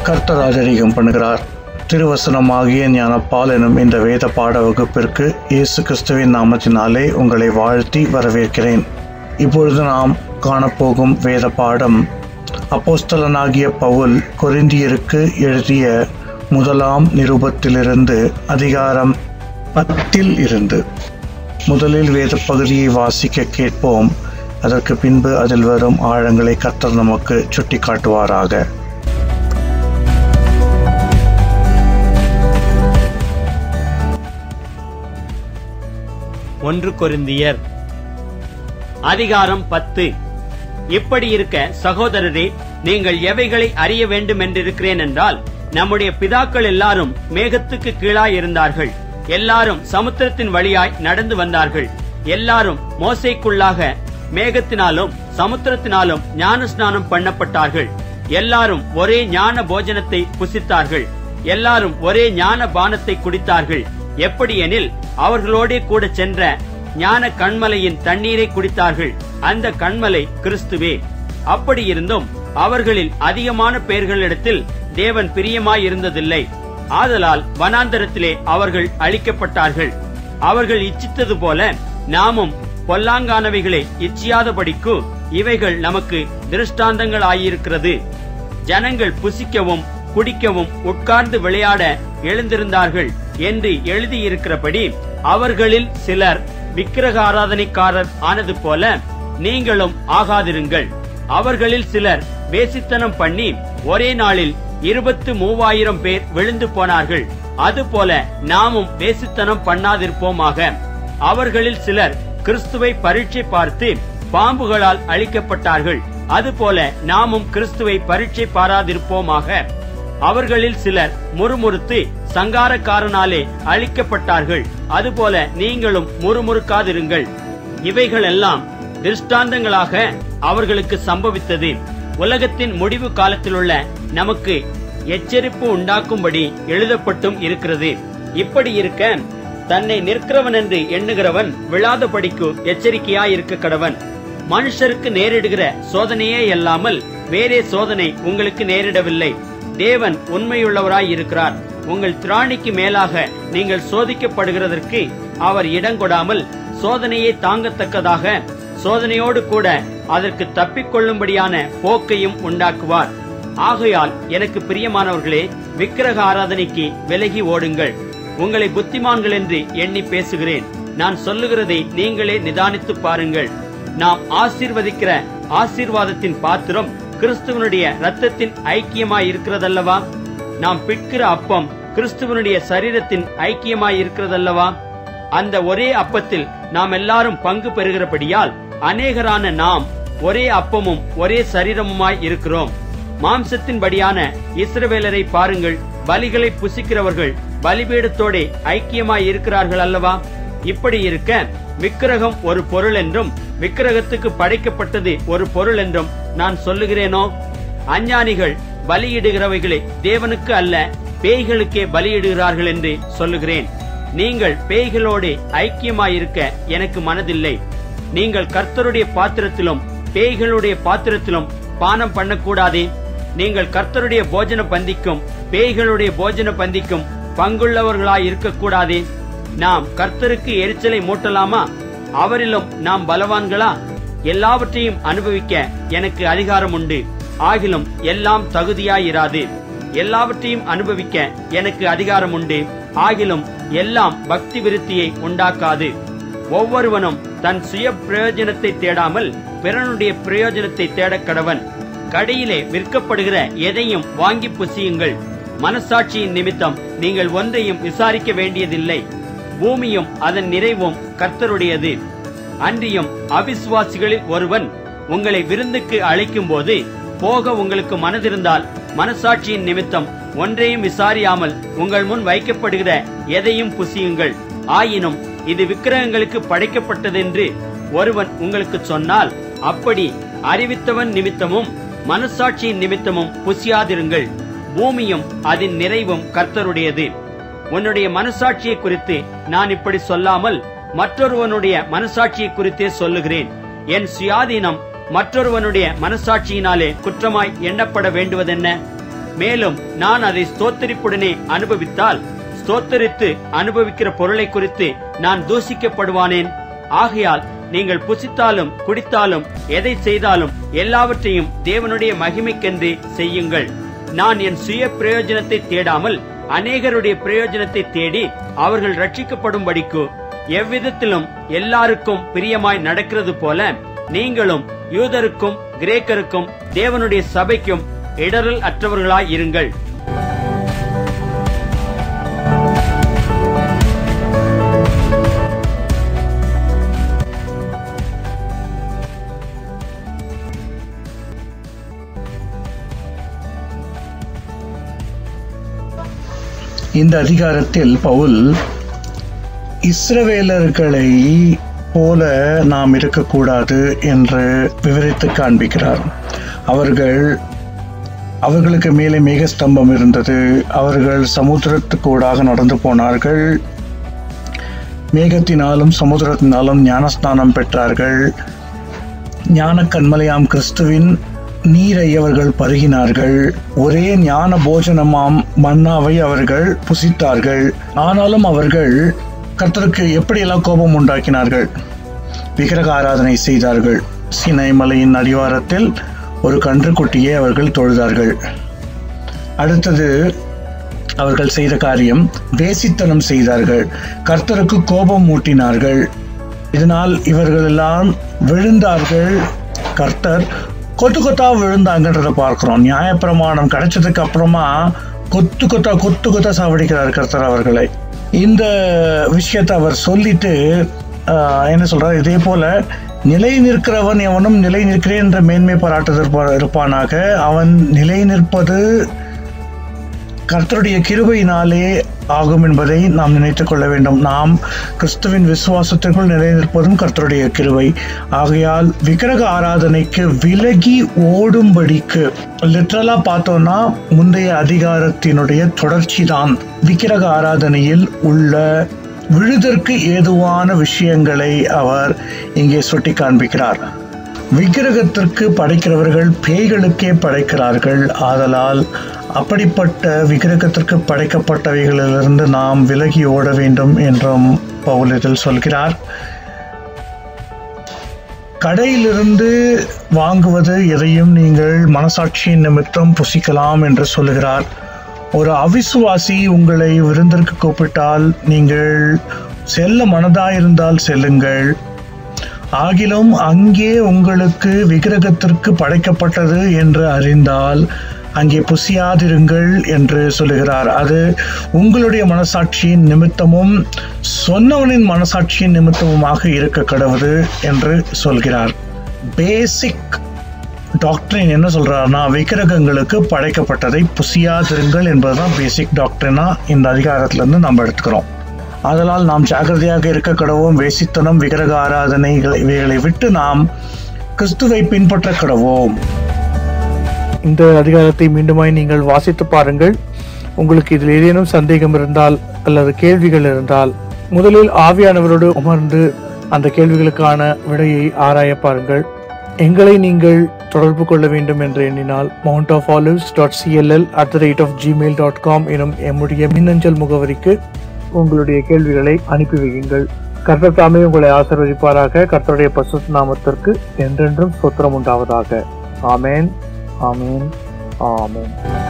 கர்த்தர் ராஜரீகம் பண்ணுகிறார் திருவசனமாகிய ஞானப்பால் எனும் இந்த வேத பாட வகுப்பிற்கு இயேசு கிறிஸ்துவின் நாமத்தினாலே உங்களை வாழ்த்தி வரவேற்கிறேன் இப்பொழுது நாம் காணப்போகும் வேத பாடம் அப்போஸ்தலனாகிய பவுல் கொரிந்தியருக்கு எழுதிய முதலாம் நிருபத்திலிருந்து அதிகாரம் பத்தில் இருந்து முதலில் வேத பகுதியை வாசிக்க கேட்போம் அதற்கு பின்பு அதில் வரும் ஆழங்களை கர்த்தர் நமக்கு சுட்டி காட்டுவாராக ஒன்று கொரிந்தியர் அதிகாரம் பத்து இப்படி இருக்க சகோதரரே நீங்கள் எவைகளை அறிய வேண்டும் என்றிருக்கிறேன் என்றால் நம்முடைய பிதாக்கள் எல்லாரும் மேகத்துக்கு கீழாய் இருந்தார்கள் எல்லாரும் சமுத்திரத்தின் வழியாய் நடந்து வந்தார்கள் எல்லாரும் மோசைக்குள்ளாக மேகத்தினாலும் சமுத்திரத்தினாலும் ஞான ஸ்நானம் பண்ணப்பட்டார்கள் எல்லாரும் ஒரே ஞான போஜனத்தை புசித்தார்கள் எல்லாரும் ஒரே ஞான பானத்தை குடித்தார்கள் எப்படியெனில் அவர்களோடே கூட சென்ற ஞான கண்மலையின் தண்ணீரை குடித்தார்கள் அந்த கண்மலை கிறிஸ்துவே அப்படி இருந்தும் அவர்களில் அதிகமான பேர்களிடத்தில் தேவன் பிரியமாயிருந்ததில்லை ஆதலால் வனாந்தரத்திலே அவர்கள் அழிக்கப்பட்டார்கள் அவர்கள் இச்சித்தது போல நாமும் பொல்லாங்கானவைகளை இச்சியாதபடிக்கு இவைகள் நமக்கு திருஷ்டாந்தங்கள் ஆயிருக்கிறது ஜனங்கள் புசிக்கவும் குடிக்கவும் உட்கார்ந்து விளையாட எழுந்திருந்தார்கள் என்று எழுதியிருக்கிறபடி அவர்களில் சிலர் விக்கிரக ஆராதனைக்காரர் ஆனது போல நீங்களும் ஆகாதிருங்கள் அவர்களில் சிலர் வேசித்தனம் பண்ணி ஒரே நாளில் இருபத்து மூவாயிரம் பேர் விழுந்து போனார்கள் அதுபோல நாமும் வேசித்தனம் பண்ணாதிருப்போமாக அவர்களில் சிலர் கிறிஸ்துவை பரீட்சை பார்த்து பாம்புகளால் அழிக்கப்பட்டார்கள் அதுபோல நாமும் கிறிஸ்துவை பரீட்சை பாராதிருப்போமாக அவர்களில் சிலர் முறுமுறுத்து சங்காரக்காரனாலே அழிக்கப்பட்டார்கள் அதுபோல நீங்களும் முறுமுறுக்காதிருங்கள் இவைகளெல்லாம் திருஷ்டாந்தங்களாக அவர்களுக்கு சம்பவித்தது உலகத்தின் முடிவு காலத்திலுள்ள நமக்கு எச்சரிப்பு உண்டாக்கும்படி எழுதப்பட்டும் இருக்கிறது இப்படி இருக்க தன்னை நிற்கிறவன் என்று எண்ணுகிறவன் விழாதபடிக்கு எச்சரிக்கையாயிருக்க கடவன் மனுஷருக்கு நேரிடுகிற சோதனையே அல்லாமல் வேறே சோதனை உங்களுக்கு நேரிடவில்லை தேவன் உண்மையுள்ளவராய் இருக்கிறார் உங்கள் திராணிக்கு மேலாக நீங்கள் சோதிக்கப்படுகிறதற்கு அவர் இடங்கொடாமல் சோதனையை தாங்கத்தக்கதாக சோதனையோடு கூட அதற்கு தப்பிக்கொள்ளும்படியான போக்கையும் உண்டாக்குவார் ஆகையால் எனக்கு பிரியமானவர்களே விக்கிரக ஆராதனைக்கு விலகி ஓடுங்கள் உங்களை புத்திமான்கள் என்று எண்ணி பேசுகிறேன் நான் சொல்லுகிறதை நீங்களே நிதானித்து பாருங்கள் நாம் ஆசீர்வதிக்கிற ஆசீர்வாதத்தின் பாத்திரம் கிறிஸ்துவனுடைய ரத்தத்தின் ஐக்கியமாய் இருக்கிறதல்லவா நாம் பிட்கிற அப்பம் கிறிஸ்துவனுடைய சரீரத்தின் ஐக்கியமாய் இருக்கிறதல்லவா அந்த ஒரே அப்பத்தில் நாம் எல்லாரும் பங்கு பெறுகிறபடியால் அநேகரான நாம் ஒரே அப்பமும் ஒரே சரீரமுமாய் இருக்கிறோம் மாம்சத்தின்படியான இஸ்ரவேலரை பாருங்கள் பலிகளை புசிக்கிறவர்கள் பலிபீடத்தோட ஐக்கியமாய் இருக்கிறார்கள் அல்லவா இப்படி இருக்க விக்கிரகம் ஒரு பொருள் என்றும் விக்கிரகத்துக்கு படைக்கப்பட்டது ஒரு பொருள் என்றும் நான் சொல்லுகிறேனோ அஞ்ஞானிகள் பலியிடுகிறவைகளை தேவனுக்கு அல்ல பேய்களுக்கே பலியிடுகிறார்கள் என்று சொல்லுகிறேன் நீங்கள் பேய்களோடு ஐக்கியமாயிருக்க எனக்கு மனதில்லை நீங்கள் கர்த்தருடைய பாத்திரத்திலும் பேய்களுடைய பாத்திரத்திலும் பானம் பண்ணக்கூடாதே நீங்கள் கர்த்தருடைய போஜன பந்திக்கும் பேய்களுடைய போஜன பந்திக்கும் பங்குள்ளவர்களாய் இருக்கக்கூடாதே நாம் கர்த்தருக்கு எரிச்சலை மூட்டலாமா அவரிலும் நாம் பலவான்களா எல்லாவற்றையும் அனுபவிக்க எனக்கு அதிகாரம் உண்டு ஆகிலும் எல்லாம் தகுதியாயிராது எல்லாவற்றையும் அனுபவிக்க எனக்கு அதிகாரம் உண்டு ஆகிலும் எல்லாம் பக்தி விருத்தியை உண்டாக்காது ஒவ்வொருவனும் தன் சுய பிரயோஜனத்தை தேடாமல் பிறனுடைய பிரயோஜனத்தை தேடக் கடவன் கடையிலே விற்கப்படுகிற எதையும் வாங்கி புசியுங்கள் மனசாட்சியின் நிமித்தம் நீங்கள் ஒன்றையும் விசாரிக்க வேண்டியதில்லை பூமியும் அதன் நிறைவும் கர்த்தருடையது அன்றியும் அவிசுவாசிகளில் ஒருவன் உங்களை விருந்துக்கு அழைக்கும் போது போக உங்களுக்கு மனதிருந்தால் மனசாட்சியின் நிமித்தம் ஒன்றையும் விசாரியாமல் உங்கள் முன் வைக்கப்படுகிற எதையும் புசியுங்கள் ஆயினும் இது விக்கிரகங்களுக்கு படைக்கப்பட்டதென்று ஒருவன் உங்களுக்கு சொன்னால் அப்படி அறிவித்தவன் நிமித்தமும் மனசாட்சியின் நிமித்தமும் புசியாதிருங்கள் பூமியும் அதன் நிறைவும் கர்த்தருடையது உன்னுடைய மனசாட்சியை குறித்து நான் இப்படி சொல்லாமல் மற்றொருவனுடைய மனசாட்சியை குறித்தே சொல்லுகிறேன் என் சுயாதீனம் மற்றொருவனுடைய மனசாட்சியினாலே குற்றமாய் எண்ணப்பட வேண்டுவதென்ன மேலும் நான் அதை ஸ்தோத்தரிப்புடனே அனுபவித்தால் ஸ்தோத்தரித்து அனுபவிக்கிற பொருளை குறித்து நான் தூஷிக்கப்படுவானேன் ஆகையால் நீங்கள் புசித்தாலும் குடித்தாலும் எதை செய்தாலும் எல்லாவற்றையும் தேவனுடைய மகிமைக்கென்று செய்யுங்கள் நான் என் சுய பிரயோஜனத்தை தேடாமல் அநேகருடைய பிரயோஜனத்தை தேடி அவர்கள் ரட்சிக்கப்படும்படிக்கு எவ்விதத்திலும் எல்லாருக்கும் பிரியமாய் நடக்கிறது போல நீங்களும் யூதருக்கும் கிரேக்கருக்கும் தேவனுடைய சபைக்கும் இடரல் அற்றவர்களாய் இருங்கள் இந்த அதிகாரத்தில் பவுல் இஸ்ரவேலர்களை போல நாம் இருக்கக்கூடாது என்று விவரித்து காண்பிக்கிறார் அவர்கள் அவர்களுக்கு மேலே மேகஸ்தம்பம் இருந்தது அவர்கள் சமுத்திரத்துக்கூடாக நடந்து போனார்கள் மேகத்தினாலும் சமுத்திரத்தினாலும் ஞானஸ்நானம் பெற்றார்கள் ஞான கண்மலையாம் கிறிஸ்துவின் நீரை அவர்கள் பருகினார்கள் ஒரே ஞான போஜனமாம் மன்னாவை அவர்கள் புசித்தார்கள் ஆனாலும் அவர்கள் கர்த்தருக்கு எப்படியெல்லாம் கோபம் உண்டாக்கினார்கள் விக்கிரக ஆராதனை செய்தார்கள் சினை மலையின் அடிவாரத்தில் ஒரு கன்றுக்குட்டியை அவர்கள் தொழுதார்கள் அடுத்தது அவர்கள் செய்த காரியம் வேசித்தனம் செய்தார்கள் கர்த்தருக்கு கோபம் மூட்டினார்கள் இதனால் இவர்கள் எல்லாம் விழுந்தார்கள் கர்த்தர் கொத்து கொத்தா விழுந்தாங்கன்றத பார்க்கிறோம் நியாயப்பிரமாணம் கிடைச்சதுக்கு அப்புறமா கொத்து கொத்தா கொத்து கொத்தா சாவடிக்கிறார் கர்த்தர் அவர்களை இந்த விஷயத்தை அவர் சொல்லிட்டு ஆஹ், என்ன சொல்றார் இதே போல நிலை நிற்கிறவன் எவனும் நிலை நிற்கிறேன் என்ற மேன்மை பாராட்டுதல் இருப்பானாக அவன் நிலை நிற்பது கர்த்தருடைய கிருபையினாலே ஆகும் என்பதை நாம் நினைத்துக் கொள்ள வேண்டும் நாம் கிறிஸ்துவின் விசுவாசத்திற்குள் நிலைநிற்பதும் கர்த்தருடைய கிருபை ஆகையால் விக்கிரக ஆராதனைக்கு விலகி ஓடும்படிக்கு லிட்ரலா பார்த்தோம்னா முந்தைய அதிகாரத்தினுடைய தொடர்ச்சி தான் விக்கிரக ஆராதனையில் உள்ள விழுதற்கு ஏதுவான விஷயங்களை அவர் இங்கே சுட்டி காண்பிக்கிறார் விக்கிரகத்திற்கு படைக்கிறவர்கள் பேய்களுக்கே படைக்கிறார்கள் ஆதலால் அப்படிப்பட்ட விக்கிரகத்திற்கு படைக்கப்பட்டவைகளிலிருந்து நாம் விலகி ஓட வேண்டும் என்றும் பவுல் இதில் சொல்கிறார் கடையிலிருந்து வாங்குவது எதையும் நீங்கள் மனசாட்சியின் நிமித்தம் புசிக்கலாம் என்று சொல்லுகிறார் ஒரு அவிசுவாசி உங்களை விருந்திற்கு கூப்பிட்டால் நீங்கள் செல்ல மனதாயிருந்தால் செல்லுங்கள் ஆகிலும் அங்கே உங்களுக்கு விக்கிரகத்திற்கு படைக்கப்பட்டது என்று அறிந்தால் அங்கே புசியாதிருங்கள் என்று சொல்லுகிறார் அது உங்களுடைய மனசாட்சியின் நிமித்தமும் சொன்னவனின் மனசாட்சியின் நிமித்தமுமாக இருக்க கடவுது என்று சொல்கிறார் பேசிக் டாக்டரின் என்ன சொல்றாருன்னா விக்கிரகங்களுக்கு படைக்கப்பட்டதை புசியாதிருங்கள் என்பதுதான் பேசிக் டாக்டரினா இந்த அதிகாரத்திலிருந்து நம்ம எடுத்துக்கிறோம் அதனால் நாம் ஜாக்கிரதையாக இருக்க கடவோம் வேசித்தனம் விக்கிரக ஆராதனைகளை இவைகளை விட்டு நாம் கிறிஸ்துவை பின்பற்ற கடவோம் இந்த அதிகாரத்தை மீண்டுமாய் நீங்கள் வாசித்து பாருங்கள் உங்களுக்கு இதில் ஏதேனும் சந்தேகம் இருந்தால் அல்லது கேள்விகள் இருந்தால் முதலில் ஆவியானவரோடு அமர்ந்து அந்த கேள்விகளுக்கான விடையை ஆராய பாருங்கள் எங்களை நீங்கள் தொடர்பு கொள்ள வேண்டும் என்று எண்ணினால் mount of olives dot CLL at the rate of Gmail dot com எனும் எம்முடைய மின்னஞ்சல் முகவரிக்கு உங்களுடைய கேள்விகளை அனுப்பி வையுங்கள் கர்த்தர் தாமே உங்களை ஆசீர்வதிப்பாராக கர்த்தருடைய பசு நாமத்திற்கு என்றென்றும் சொத்திரம் உண்டாவதாக ஆமேன் ஆமேன் ஆமேன்